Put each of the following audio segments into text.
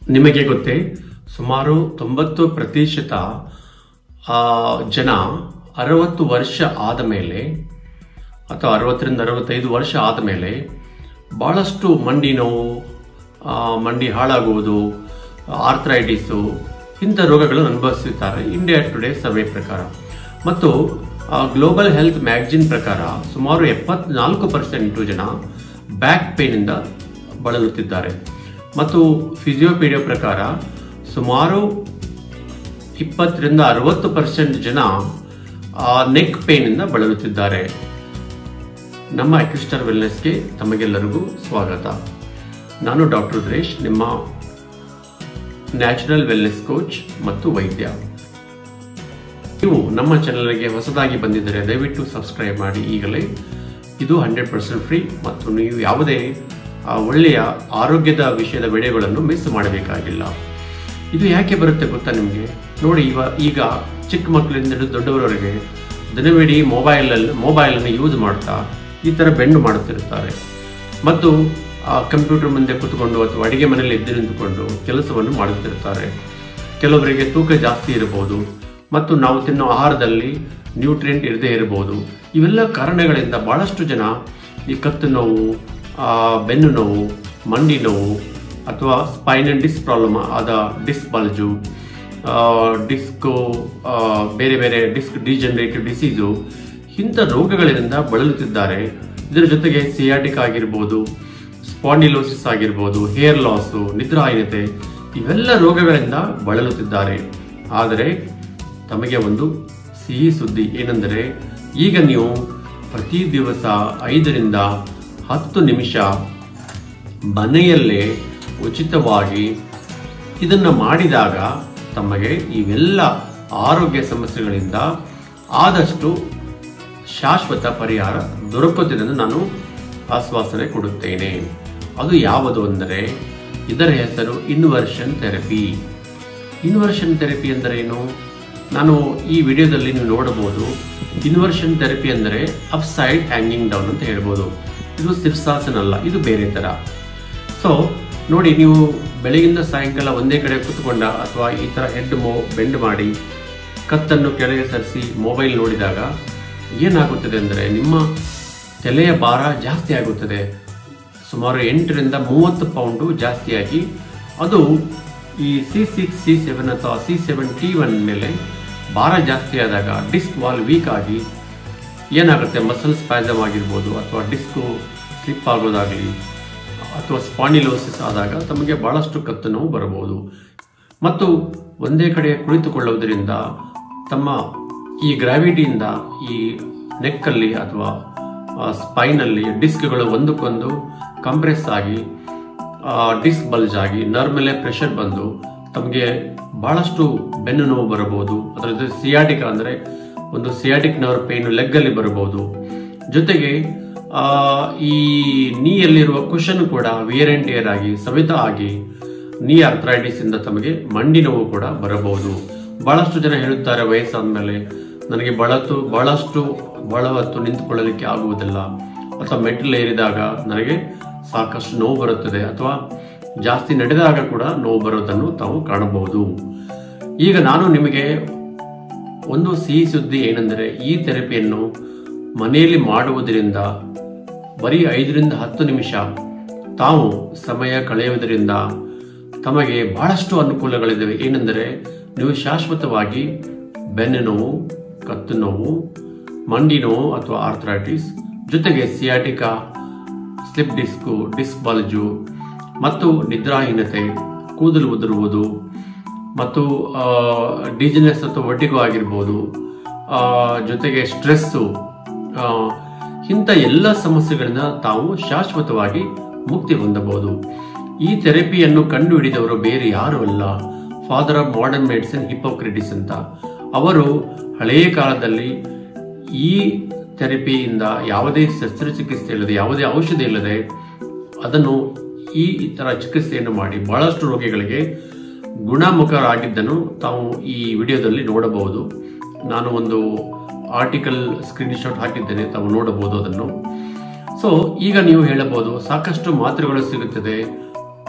ನಿಮಗೆ ಗೊತ್ತೇ ಸುಮಾರು ತೊಂಬತ್ತು ಪ್ರತಿಶತ ಆ, ಜನ ಅರವತ್ತು ವರ್ಷ ಆದ ಮೇಲೆ ಅಥವಾ ಅರವತ್ತರಿಂದ ಅರವತ್ತೈದು ವರ್ಷ ಆದ ಮೇಲೆ ಬಹಳಷ್ಟು ಮಂಡಿ ನೋವು ಆ, ಮಂಡಿ ಹಾಳಾಗುವುದು ಆರ್ಥ್ರೈಟಿಸು ಇಂಥ ರೋಗಗಳನ್ನು ಅನುಭವಿಸುತ್ತಾರೆ ಇಂಡಿಯಾ ಟುಡೇ ಸರ್ವೆ ಪ್ರಕಾರ ಮತ್ತು ಗ್ಲೋಬಲ್ ಹೆಲ್ತ್ ಮ್ಯಾಗಜಿನ್ ಪ್ರಕಾರ ಸುಮಾರು ಎಪ್ಪತ್ನಾಲ್ಕು ಪರ್ಸೆಂಟು ಜನ ಬ್ಯಾಕ್ ಪೇನಿಂದ ಬಳಲುತ್ತಿದ್ದಾರೆ ಮತ್ತು ಫಿಸಿಯೋಪೀಡಿಯಾ ಪ್ರಕಾರ ಸುಮಾರು ಇಪ್ಪತ್ತರಿಂದ ಅರವತ್ತು ಪರ್ಸೆಂಟ್ ಜನ ನೆಕ್ ಪೇನಿಂದ ಬಳಲುತ್ತಿದ್ದಾರೆ ನಮ್ಮ ಅಕ್ರಿಸ್ಟರ್ ವೆಲ್ನೆಸ್ಗೆ ತಮಗೆಲ್ಲರಿಗೂ ಸ್ವಾಗತ ನಾನು ಡಾಕ್ಟರ್ ದ್ರೇಶ್ ನಿಮ್ಮ ನ್ಯಾಚುರಲ್ ವೆಲ್ನೆಸ್ ಕೋಚ್ ಮತ್ತು ವೈದ್ಯ ನೀವು ನಮ್ಮ ಚಾನಲ್ಗೆ ಹೊಸದಾಗಿ ಬಂದಿದ್ದರೆ ದಯವಿಟ್ಟು ಸಬ್ಸ್ಕ್ರೈಬ್ ಮಾಡಿ ಈಗಲೇ ಇದು ಹಂಡ್ರೆಡ್ ಪರ್ಸೆಂಟ್ ಫ್ರೀ ಮತ್ತು ನೀವು ಯಾವುದೇ ಆ, ಒಳ್ಳೆಯ ಆರೋಗ್ಯದ ವಿಷಯದ ವಿಡಿಯೋಗಳನ್ನು ಮಿಸ್ ಮಾಡಬೇಕಾಗಿಲ್ಲ ಇದು ಯಾಕೆ ಬರುತ್ತೆ ಗೊತ್ತಾ ನಿಮಗೆ ನೋಡಿ ಇವ ಈಗ ಚಿಕ್ಕ ಮಕ್ಕಳಿಂದ ಹಿಡಿದು ದೊಡ್ಡವರವರೆಗೆ ದಿನವಿಡೀ ಮೊಬೈಲಲ್ಲಿ ಮೊಬೈಲನ್ನು ಯೂಸ್ ಮಾಡ್ತಾ ಈ ಥರ ಬೆಂಡು ಮಾಡುತ್ತಿರುತ್ತಾರೆ ಮತ್ತು ಆ ಕಂಪ್ಯೂಟರ್ ಮುಂದೆ ಕೂತ್ಕೊಂಡು ಅಥವಾ ಅಡಿಗೆ ಮನೆಯಲ್ಲಿ ಎದ್ದು ನಿಂತುಕೊಂಡು ಕೆಲಸವನ್ನು ಮಾಡುತ್ತಿರುತ್ತಾರೆ ಕೆಲವರಿಗೆ ತೂಕ ಜಾಸ್ತಿ ಇರಬಹುದು ಮತ್ತು ನಾವು ತಿನ್ನೋ ಆಹಾರದಲ್ಲಿ ನ್ಯೂಟ್ರಿಯೆಂಟ್ ಇರದೇ ಇರಬಹುದು ಇವೆಲ್ಲ ಕಾರಣಗಳಿಂದ ಬಹಳಷ್ಟು ಜನ ಈ ಕತ್ತು ನೋವು ಆ, ಬೆನ್ನು ನೋವು ಮಂಡಿ ನೋವು ಅಥವಾ ಸ್ಪೈನ್ ಅಂಡ್ ಡಿಸ್ಕ್ ಪ್ರಾಬ್ಲಮ್ ಆದ ಡಿಸ್ಕ್ ಬಲ್ಜು ಡಿಸ್ಕು ಬೇರೆ ಬೇರೆ ಡಿಸ್ಕ್ ಡಿಜನರೇಟಿವ್ ಡಿಸೀಸು ಇಂಥ ರೋಗಗಳಿಂದ ಬಳಲುತ್ತಿದ್ದಾರೆ ಇದರ ಜೊತೆಗೆ ಸಿಯಾಟಿಕ್ ಆಗಿರ್ಬೋದು ಸ್ಪಾಂಡಿಲೋಸಿಸ್ ಆಗಿರ್ಬೋದು ಹೇರ್ ಲಾಸು ನಿದ್ರಾಹೀನತೆ ಇವೆಲ್ಲ ರೋಗಗಳಿಂದ ಬಳಲುತ್ತಿದ್ದಾರೆ ಆದರೆ ತಮಗೆ ಒಂದು ಸಿಹಿ ಸುದ್ದಿ ಏನೆಂದರೆ ಈಗ ನೀವು ಪ್ರತಿ ದಿವಸ ಐದರಿಂದ ಹತ್ತು ನಿಮಿಷ ಮನೆಯಲ್ಲೇ ಉಚಿತವಾಗಿ ಇದನ್ನು ಮಾಡಿದಾಗ ತಮಗೆ ಇವೆಲ್ಲ ಆರೋಗ್ಯ ಸಮಸ್ಯೆಗಳಿಂದ ಆದಷ್ಟು ಶಾಶ್ವತ ಪರಿಹಾರ ದೊರಕುತ್ತದೆ ಎಂದು ನಾನು ಆಶ್ವಾಸನೆ ಕೊಡುತ್ತೇನೆ ಅದು ಯಾವುದು ಅಂದರೆ ಇದರ ಹೆಸರು ಇನ್ವರ್ಷನ್ ಥೆರಪಿ ಇನ್ವರ್ಷನ್ ಥೆರಪಿ ಅಂದರೆ ಏನು ನಾನು ಈ ವಿಡಿಯೋದಲ್ಲಿ ನೀವು ನೋಡಬಹುದು ಇನ್ವರ್ಷನ್ ಥೆರಪಿ ಅಂದರೆ ಅಪ್ ಸೈಡ್ ಹ್ಯಾಂಗಿಂಗ್ ಡೌನ್ ಅಂತ ಹೇಳ್ಬೋದು ಇದು ಸಿರ್ಸಾಸನ ಅಲ್ಲ ಇದು ಬೇರೆ ತರ ಸೊ ನೋಡಿ ನೀವು ಬೆಳಗಿಂದ ಸಾಯಂಕಾಲ ಒಂದೇ ಕಡೆ ಕೂತ್ಕೊಂಡ ಅಥವಾ ಈ ತರ ಹೆಡ್ ಮೋ ಬೆಂಡ್ ಮಾಡಿ ಕತ್ತನ್ನು ಕೆಳಗೆ ಸರಿಸಿ ಮೊಬೈಲ್ ನೋಡಿದಾಗ ಏನಾಗುತ್ತದೆ ಅಂದರೆ ನಿಮ್ಮ ತಲೆಯ ಭಾರ ಜಾಸ್ತಿ ಆಗುತ್ತದೆ ಸುಮಾರು ಎಂಟರಿಂದ ಮೂವತ್ತು ಪೌಂಡು ಜಾಸ್ತಿಯಾಗಿ ಅದು ಈ ಸಿ ಸಿಕ್ಸ್ ಸಿ ಸೆವೆನ್ ಅಥವಾ ಸಿ ಸೆವೆನ್ ಟಿ ಒನ್ ಮೇಲೆ ಭಾರ ಜಾಸ್ತಿ ಆದಾಗ ಡಿಸ್ಕ್ ವಾಲ್ ವೀಕ್ ಆಗಿ ಏನಾಗುತ್ತೆ ಮಸಲ್ ಸ್ಪ್ಯಾಸಮ್ ಆಗಿರ್ಬೋದು ಅಥವಾ ಡಿಸ್ಕು ಸ್ಲಿಪ್ ಆಗೋದಾಗಲಿ ಅಥವಾ ಸ್ಪಾಂಡಿಲೋಸಿಸ್ ಆದಾಗ ತಮಗೆ ಬಹಳಷ್ಟು ಕತ್ತು ನೋವು ಬರಬಹುದು ಮತ್ತು ಒಂದೇ ಕಡೆ ಕುಳಿತುಕೊಳ್ಳುವುದರಿಂದ ತಮ್ಮ ಈ ಗ್ರಾವಿಟಿಯಿಂದ ಈ ನೆಕ್ಕಲ್ಲಿ ಅಥವಾ ಸ್ಪೈನಲ್ಲಿ ಡಿಸ್ಕ್ಗಳು ಒಂದಕ್ಕೊಂದು ಕಂಪ್ರೆಸ್ ಆಗಿ ಡಿಸ್ಕ್ ಬಲ್ಜ್ ಆಗಿ ನರ್ವ್ ಮೇಲೆ ಪ್ರೆಷರ್ ಬಂದು ತಮಗೆ ಬಹಳಷ್ಟು ಬೆನ್ನು ನೋವು ಬರಬಹುದು ಅದರ ಜೊತೆ ಸಿಯಾಟಿಕ್ ಅಂದರೆ ಒಂದು ಸಿಯಾಟಿಕ್ ನರ್ವ್ ಪೇನ್ ಲೆಗ್ ಅಲ್ಲಿ ಬರಬಹುದು ಜೊತೆಗೆ ಆ, ಈ ನೀಯಲ್ಲಿರುವ ಕುಶನ್ ಕೂಡ ವಿಯರ್ ಅಂಡ್ ಟೇರ್ ಆಗಿ ಸವಿತ ಆಗಿ ನೀ ಅರ್ಥ್ರೈಟಿಸ್ ಇಂದ ತಮಗೆ ಮಂಡಿ ನೋವು ಕೂಡ ಬರಬಹುದು ಬಹಳಷ್ಟು ಜನ ಹೇಳುತ್ತಾರೆ ವಯಸ್ಸಾದ್ಮೇಲೆ ನನಗೆ ಬಳತು ಬಹಳಷ್ಟು ಬಹಳ ಹೊತ್ತು ನಿಂತುಕೊಳ್ಳಲಿಕ್ಕೆ ಆಗುವುದಿಲ್ಲ ಅಥವಾ ಮೆಟ್ಟಿಲು ಏರಿದಾಗ ನನಗೆ ಸಾಕಷ್ಟು ನೋವು ಬರುತ್ತದೆ ಅಥವಾ ಜಾಸ್ತಿ ನಡೆದಾಗ ಕೂಡ ನೋವು ಬರೋದನ್ನು ತಾವು ಕಾಣಬಹುದು ಈಗ ನಾನು ನಿಮಗೆ ಒಂದು ಸಿಹಿ ಸುದ್ದಿ ಏನೆಂದರೆ ಈ ಥೆರಪಿಯನ್ನು ಮನೆಯಲ್ಲಿ ಮಾಡುವುದರಿಂದ ಬರೀ ಐದರಿಂದ ಹತ್ತು ನಿಮಿಷ ತಾವು ಸಮಯ ಕಳೆಯುವುದರಿಂದ ತಮಗೆ ಬಹಳಷ್ಟು ಅನುಕೂಲಗಳಿವೆ ಏನೆಂದರೆ ನೀವು ಶಾಶ್ವತವಾಗಿ ಬೆನ್ನು ನೋವು ಕತ್ತು ನೋವು ಮಂಡಿ ನೋವು ಅಥವಾ ಆರ್ಥ್ರೈಟಿಸ್ ಜೊತೆಗೆ sciatica slip disc disc bulge ಮತ್ತು ನಿದ್ರಾಹೀನತೆ ಕೂದಲು ಉದುರುವುದು ಮತ್ತು ಡಿಜಿನೆಸ್ ಅಥವಾ ಒಡ್ಡಿಗೂ ಆಗಿರ್ಬೋದು ಆ, ಜೊತೆಗೆ ಸ್ಟ್ರೆಸ್ಸು ಇಂಥ ಎಲ್ಲ ಸಮಸ್ಯೆಗಳಿಂದ ತಾವು ಶಾಶ್ವತವಾಗಿ ಮುಕ್ತಿ ಹೊಂದಬಹುದು ಈ ಥೆರಪಿಯನ್ನು ಕಂಡುಹಿಡಿದವರು ಬೇರೆ ಯಾರು ಅಲ್ಲ father of modern medicine Hippocrates ಅಂತ ಅವರು ಹಳೆಯ ಕಾಲದಲ್ಲಿ ಈ ಥೆರಪಿಯಿಂದ ಯಾವುದೇ ಶಸ್ತ್ರಚಿಕಿತ್ಸೆ ಇಲ್ಲದೆ ಯಾವುದೇ ಔಷಧಿ ಇಲ್ಲದೆ ಅದನ್ನು ಈ ತರ ಚಿಕಿತ್ಸೆಯನ್ನು ಮಾಡಿ ಬಹಳಷ್ಟು ರೋಗಿಗಳಿಗೆ ಗುಣಮುಖರಾಗಿದ್ದನ್ನು ತಾವು ಈ ವಿಡಿಯೋದಲ್ಲಿ ನೋಡಬಹುದು ನಾನು ಒಂದು ಆರ್ಟಿಕಲ್ ಸ್ಕ್ರೀನ್ ಶಾಟ್ ಹಾಕಿದ್ದೇನೆ ತಾವು ನೋಡಬಹುದು ಅದನ್ನು ಸೊ ಈಗ ನೀವು ಹೇಳಬಹುದು ಸಾಕಷ್ಟು ಮಾತ್ರೆಗಳು ಸಿಗುತ್ತದೆ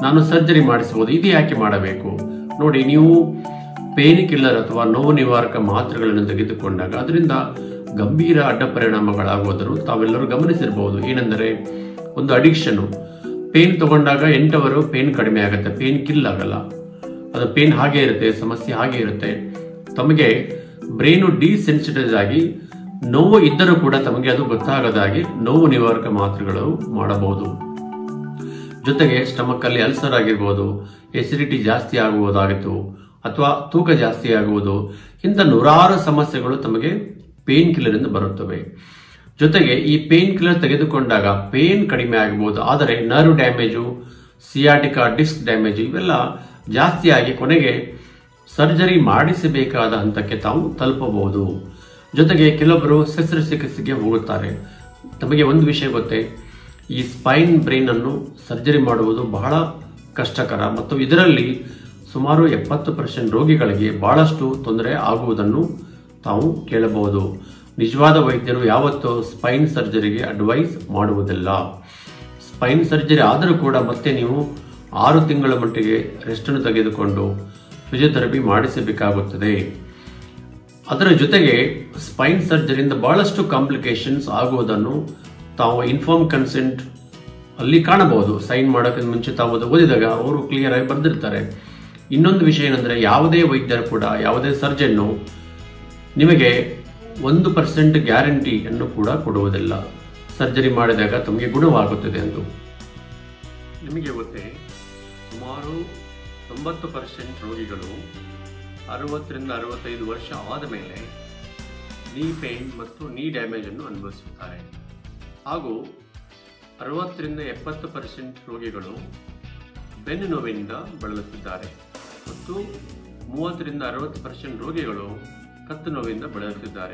ನಾನು ಸರ್ಜರಿ ಮಾಡಿಸಬಹುದು ಇದು ಯಾಕೆ ಮಾಡಬೇಕು ನೋಡಿ ನೀವು ಪೇನ್ ಕಿಲ್ಲರ್ ಅಥವಾ ನೋವು ನಿವಾರಕ ಮಾತ್ರೆಗಳನ್ನು ತೆಗೆದುಕೊಂಡಾಗ ಅದರಿಂದ ಗಂಭೀರ ಅಡ್ಡ ಪರಿಣಾಮಗಳಾಗುವುದನ್ನು ತಾವೆಲ್ಲರೂ ಗಮನಿಸಿರಬಹುದು ಏನೆಂದರೆ ಒಂದು ಅಡಿಕ್ಷನ್ ಪೇನ್ ತಗೊಂಡಾಗ ಎಂಟವರು ಪೇನ್ ಕಡಿಮೆ ಆಗುತ್ತೆ ಪೇನ್ ಕಿಲ್ ಆಗಲ್ಲ ಅದು ಪೇನ್ ಹಾಗೆ ಇರುತ್ತೆ ಸಮಸ್ಯೆ ಹಾಗೆ ಇರುತ್ತೆ ತಮಗೆ ಬ್ರೈನು ಡಿಸೆನ್ಸಿಟೈಸ್ ಆಗಿ ನೋವು ಇದ್ದರೂ ಕೂಡ ತಮಗೆ ಅದು ಗೊತ್ತಾಗದಾಗಿ ನೋವು ನಿವಾರಕ ಮಾತ್ರೆಗಳು ಮಾಡಬಹುದು ಜೊತೆಗೆ ಸ್ಟಮಕ್ ಅಲ್ಲಿ ಅಲ್ಸರ್ ಆಗಿರ್ಬೋದು ಎಸಿಡಿಟಿ ಜಾಸ್ತಿ ಆಗುವುದಾಗಿತ್ತು ಅಥವಾ ತೂಕ ಜಾಸ್ತಿ ಆಗುವುದು ಇಂಥ ನೂರಾರು ಸಮಸ್ಯೆಗಳು ತಮಗೆ ಪೇನ್ ಕಿಲ್ಲರ್ ಇಂದ ಬರುತ್ತವೆ ಜೊತೆಗೆ ಈ ಪೇನ್ ಕಿಲ್ಲರ್ ತೆಗೆದುಕೊಂಡಾಗ ಪೇನ್ ಕಡಿಮೆ ಆಗಬಹುದು ಆದರೆ nerve damage sciatica disc damage ಇವೆಲ್ಲ ಜಾಸ್ತಿಯಾಗಿ ಕೊನೆಗೆ ಸರ್ಜರಿ ಮಾಡಿಸಬೇಕಾದ ಹಂತಕ್ಕೆ ತಾವು ತಲುಪಬಹುದು ಜೊತೆಗೆ ಕೆಲವೊಬ್ಬರು ಶಸ್ತ್ರಚಿಕಿತ್ಸೆಗೆ ಹೋಗುತ್ತಾರೆ ತಮಗೆ ಒಂದು ವಿಷಯ ಗೊತ್ತೇ ಈ ಸ್ಪೈನ್ ಬ್ರೈನ್ ಅನ್ನು ಸರ್ಜರಿ ಮಾಡುವುದು ಬಹಳ ಕಷ್ಟಕರ ಮತ್ತು ಇದರಲ್ಲಿ ಸುಮಾರು ಎಪ್ಪತ್ತು ಪರ್ಸೆಂಟ್ ರೋಗಿಗಳಿಗೆ ಬಹಳಷ್ಟು ತೊಂದರೆ ಆಗುವುದನ್ನು ತಾವು ಕೇಳಬಹುದು ನಿಜವಾದ ವೈದ್ಯರು ಯಾವತ್ತೂ ಸ್ಪೈನ್ ಸರ್ಜರಿಗೆ ಅಡ್ವೈಸ್ ಮಾಡುವುದಿಲ್ಲ ಸ್ಪೈನ್ ಸರ್ಜರಿ ಆದರೂ ಕೂಡ ಮತ್ತೆ ನೀವು ಆರು ತಿಂಗಳ ಮಟ್ಟಿಗೆ ರೆಸ್ಟನ್ನು ತೆಗೆದುಕೊಂಡು ಫಿಸಿಯೋಥೆರಪಿ ಮಾಡಿಸಬೇಕಾಗುತ್ತದೆ ಅದರ ಜೊತೆಗೆ ಸ್ಪೈನ್ ಸರ್ಜರಿಯಿಂದ ಬಹಳಷ್ಟು ಕಾಂಪ್ಲಿಕೇಶನ್ಸ್ ಆಗುವುದನ್ನು ತಾವು ಇನ್ಫಾರ್ಮ್ ಕನ್ಸೆಂಟ್ ಅಲ್ಲಿ ಕಾಣಬಹುದು ಸೈನ್ ಮಾಡೋಕ್ಕಿಂತ ಮುಂಚೆ ತಾವು ಅದು ಓದಿದಾಗ ಅವರು ಕ್ಲಿಯರ್ ಆಗಿ ಬರೆದಿರ್ತಾರೆ ಇನ್ನೊಂದು ವಿಷಯ ಏನಂದ್ರೆ ಯಾವುದೇ ವೈದ್ಯರು ಕೂಡ ಯಾವುದೇ ಸರ್ಜನ್ನು ನಿಮಗೆ ಒಂದು ಪರ್ಸೆಂಟ್ ಗ್ಯಾರಂಟಿಯನ್ನು ಕೂಡ ಕೊಡುವುದಿಲ್ಲ ಸರ್ಜರಿ ಮಾಡಿದಾಗ ತಮಗೆ ಗುಣವಾಗುತ್ತದೆ ಎಂದು ನಿಮಗೆ ಗೊತ್ತೇ ಸುಮಾರು ತೊಂಬತ್ತು ಪರ್ಸೆಂಟ್ ರೋಗಿಗಳು ಅರವತ್ತರಿಂದ ಅರವತ್ತೈದು ವರ್ಷ ಆದ ಮೇಲೆ ನೀ ಪೇನ್ ಮತ್ತು ನೀ ಡ್ಯಾಮೇಜ್ ಅನ್ನು ಅನುಭವಿಸುತ್ತಾರೆ ಹಾಗೂ ಅರವತ್ತರಿಂದ ಎಪ್ಪತ್ತು ಪರ್ಸೆಂಟ್ ರೋಗಿಗಳು ಬೆನ್ನು ನೋವಿನಿಂದ ಬಳಲುತ್ತಿದ್ದಾರೆ ಮತ್ತು ಮೂವತ್ತರಿಂದ ಅರವತ್ತು ಪರ್ಸೆಂಟ್ ರೋಗಿಗಳು ಕತ್ತು ನೋವಿಂದ ಬಳಲುತ್ತಿದ್ದಾರೆ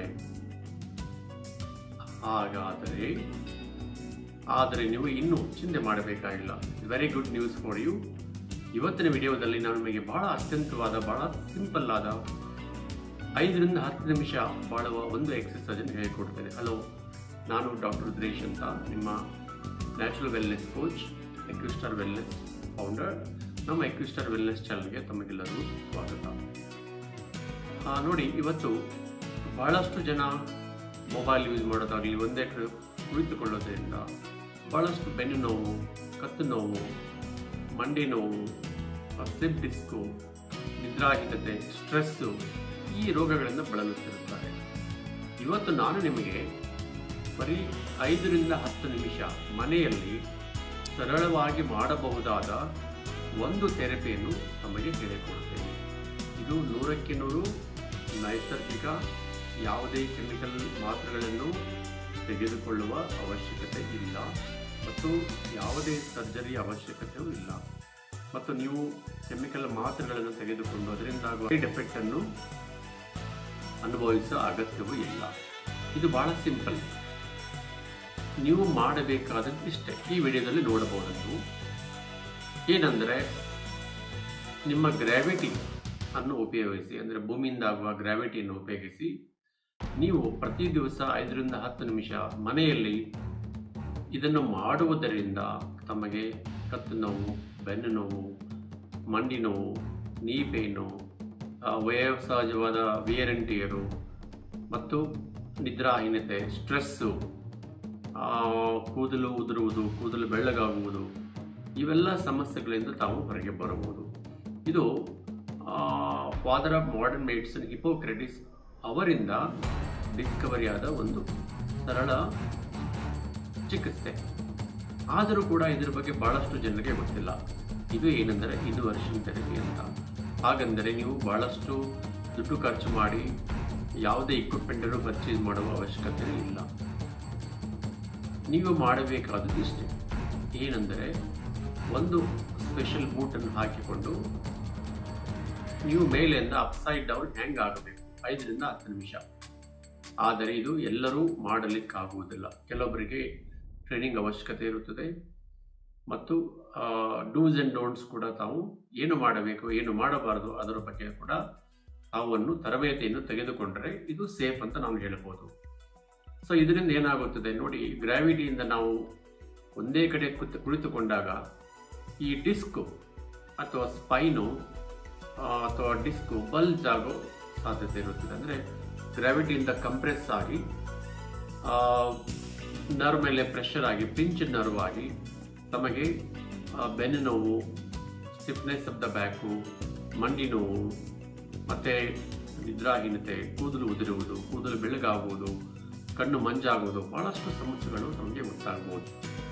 ಹಾಗಾದರೆ ಆದರೆ ನೀವು ಇನ್ನೂ ಚಿಂತೆ ಮಾಡಬೇಕಾಗಿಲ್ಲ very good news for you ಇವತ್ತಿನ ವಿಡಿಯೋದಲ್ಲಿ ನಾನು ನಿಮಗೆ ಬಹಳ ಅತ್ಯಂತವಾದ ಬಹಳ ಸಿಂಪಲ್ ಆದ ಐದರಿಂದ ಹತ್ತು ನಿಮಿಷ ಬಾಳುವ ಒಂದು ಎಕ್ಸಸೈಸ್ ಅನ್ನು ಹೇಳಿಕೊಡ್ತೇನೆ ಹಲೋ ನಾನು ಡಾಕ್ಟರ್ ರುದ್ರೇಶ್ ಅಂತ ನಿಮ್ಮ natural wellness coach Equistar wellness founder ನಮ್ಮ ಎಕ್ವಿಸ್ಟಾರ್ ವೆಲ್ನೆಸ್ ಚಾನಲ್ಗೆ ತಮಗೆಲ್ಲರಿಗೂ ಸ್ವಾಗತ ಆ, ನೋಡಿ ಇವತ್ತು ಬಹಳಷ್ಟು ಜನ ಮೊಬೈಲ್ ಯೂಸ್ ಮಾಡೋದಾಗಲಿ ಒಂದೇ ಕಡೆ ಕುಳಿತುಕೊಳ್ಳೋದ್ರಿಂದ ಬಹಳಷ್ಟು ಬೆನ್ನು ನೋವು ಕತ್ತು ನೋವು ಮಂಡಿ ನೋವು ಸ್ಲಿಪ್ ಡಿಸ್ಕು ನಿದ್ರಾಹೀನತೆ ಸ್ಟ್ರೆಸ್ಸು ಈ ರೋಗಗಳಿಂದ ಬಳಲುತ್ತಿರುತ್ತಾರೆ ಇವತ್ತು ನಾನು ನಿಮಗೆ ಬರೀ ಐದರಿಂದ ಹತ್ತು ನಿಮಿಷ ಮನೆಯಲ್ಲಿ ಸರಳವಾಗಿ ಮಾಡಬಹುದಾದ ಒಂದು ಥೆರಪಿಯನ್ನು ತಮಗೆ ಹೇಳಿಕೊಡುತ್ತೇನೆ ಇದು ನೂರಕ್ಕೆ ನೂರು ನೈಸರ್ಗಿಕ ಯಾವುದೇ ಕೆಮಿಕಲ್ ಮಾತ್ರೆಗಳನ್ನು ತೆಗೆದುಕೊಳ್ಳುವ ಅವಶ್ಯಕತೆ ಇಲ್ಲ ಮತ್ತು ಯಾವುದೇ ಸರ್ಜರಿ ಅವಶ್ಯಕತೆಯೂ ಇಲ್ಲ ಮತ್ತು ನೀವು ಕೆಮಿಕಲ್ ಮಾತ್ರೆಗಳನ್ನು ತೆಗೆದುಕೊಂಡು ಅದರಿಂದಾಗುವ ಸೈಡ್ ಎಫೆಕ್ಟ್ ಅನ್ನು ಅನುಭವಿಸುವ ಅಗತ್ಯವೂ ಇಲ್ಲ ಇದು ಬಹಳ ಸಿಂಪಲ್ ನೀವು ಮಾಡಬೇಕಾದದ್ದು ಇಷ್ಟೇ ಈ ವಿಡಿಯೋದಲ್ಲಿ ನೋಡಬಹುದನ್ನು ಏನಂದರೆ ನಿಮ್ಮ ಗ್ರಾವಿಟಿ ಅನ್ನು ಉಪಯೋಗಿಸಿ ಅಂದರೆ ಭೂಮಿಯಿಂದ ಆಗುವ ಗ್ರಾವಿಟಿಯನ್ನು ಉಪಯೋಗಿಸಿ ನೀವು ಪ್ರತಿ ದಿವಸ ಐದರಿಂದ ಹತ್ತು ನಿಮಿಷ ಮನೆಯಲ್ಲಿ ಇದನ್ನು ಮಾಡುವುದರಿಂದ ತಮಗೆ ಕತ್ತು ನೋವು ಬೆನ್ನು ನೋವು ಮಂಡಿ ನೋವು ನೀ ಪೇನು ವಯೋಸಹಜವಾದ ವಿಯರಂಟಿಯರು ಮತ್ತು ನಿದ್ರಾಹೀನತೆ ಸ್ಟ್ರೆಸ್ಸು ಕೂದಲು ಉದುರುವುದು ಕೂದಲು ಬೆಳ್ಳಗಾಗುವುದು ಇವೆಲ್ಲ ಸಮಸ್ಯೆಗಳಿಂದ ತಾವು ಹೊರಗೆ ಬರಬಹುದು ಇದು father of modern medicine Hippocrates ಅವರಿಂದ ಡಿಸ್ಕವರಿ ಆದ ಒಂದು ಸರಳ ಚಿಕಿತ್ಸೆ ಆದರೂ ಕೂಡ ಇದರ ಬಗ್ಗೆ ಬಹಳಷ್ಟು ಜನರಿಗೆ ಗೊತ್ತಿಲ್ಲ ಇದು ಏನೆಂದರೆ ಇನ್ವರ್ಷನ್ ಥೆರಪಿ ಅಂತ ಹಾಗಂದರೆ ನೀವು ಬಹಳಷ್ಟು ದುಡ್ಡು ಖರ್ಚು ಮಾಡಿ ಯಾವುದೇ ಇಕ್ವಿಪ್ಮೆಂಟನ್ನು ಪರ್ಚೇಸ್ ಮಾಡುವ ಅವಶ್ಯಕತೆ ಇಲ್ಲ ನೀವು ಮಾಡಬೇಕಾದದ್ದು ಇಷ್ಟೇ ಏನೆಂದರೆ ಒಂದು ಸ್ಪೆಷಲ್ ಬೂಟನ್ನು ಹಾಕಿಕೊಂಡು ನೀವು ಮೇಲಿಂದ ಅಪ್ಸೈಡ್ ಡೌನ್ ಹ್ಯಾಂಗ್ ಆಗಬೇಕು ಐದರಿಂದ ಹತ್ತು ನಿಮಿಷ ಆದರೆ ಇದು ಎಲ್ಲರೂ ಮಾಡಲಿಕ್ಕಾಗುವುದಿಲ್ಲ ಕೆಲವೊಬ್ಬರಿಗೆ ಟ್ರೈನಿಂಗ್ ಅವಶ್ಯಕತೆ ಇರುತ್ತದೆ ಮತ್ತು ಡೂಸ್ ಆ್ಯಂಡ್ ಡೋಂಟ್ಸ್ ಕೂಡ ತಾವು ಏನು ಮಾಡಬೇಕು ಏನು ಮಾಡಬಾರದು ಅದರ ಬಗ್ಗೆ ಕೂಡ ತಾವನ್ನು ತರಬೇತಿಯನ್ನು ತೆಗೆದುಕೊಂಡರೆ ಇದು ಸೇಫ್ ಅಂತ ನಾವು ಹೇಳಬಹುದು ಸೊ ಇದರಿಂದ ಏನಾಗುತ್ತದೆ ನೋಡಿ ಗ್ರಾವಿಟಿಯಿಂದ ನಾವು ಒಂದೇ ಕಡೆ ಕುತ್ ಕುಳಿತುಕೊಂಡಾಗ ಈ ಡಿಸ್ಕ್ ಅಥವಾ ಸ್ಪೈನು ಆ, ಅಥವಾ ಡಿಸ್ಕ್ ಬಲ್ಜ್ ಆಗೋ ಸಾಧ್ಯತೆ ಇರುತ್ತದೆ ಅಂದ್ರೆ ಗ್ರಾವಿಟಿಯಿಂದ ಕಂಪ್ರೆಸ್ ಆಗಿ ನರ್ವ್ ಮೇಲೆ ಪ್ರೆಷರ್ ಆಗಿ ಪಿಂಚ್ ನರ್ವ್ ಆಗಿ ತಮಗೆ ಆ, ಬೆನ್ನು ನೋವು ಸ್ಟಿಫ್ನೆಸ್ ಆಫ್ ದ ಬ್ಯಾಕು ಮಂಡಿ ನೋವು ಮತ್ತೆ ನಿದ್ರಾಹೀನತೆ ಕೂದಲು ಉದುರುವುದು ಕೂದಲು ಬೆಳಗಾಗುವುದು ಕಣ್ಣು ಮಂಜಾಗುವುದು ಬಹಳಷ್ಟು ಸಮಸ್ಯೆಗಳು ನಮಗೆ ಉಂಟಾಗಬಹುದು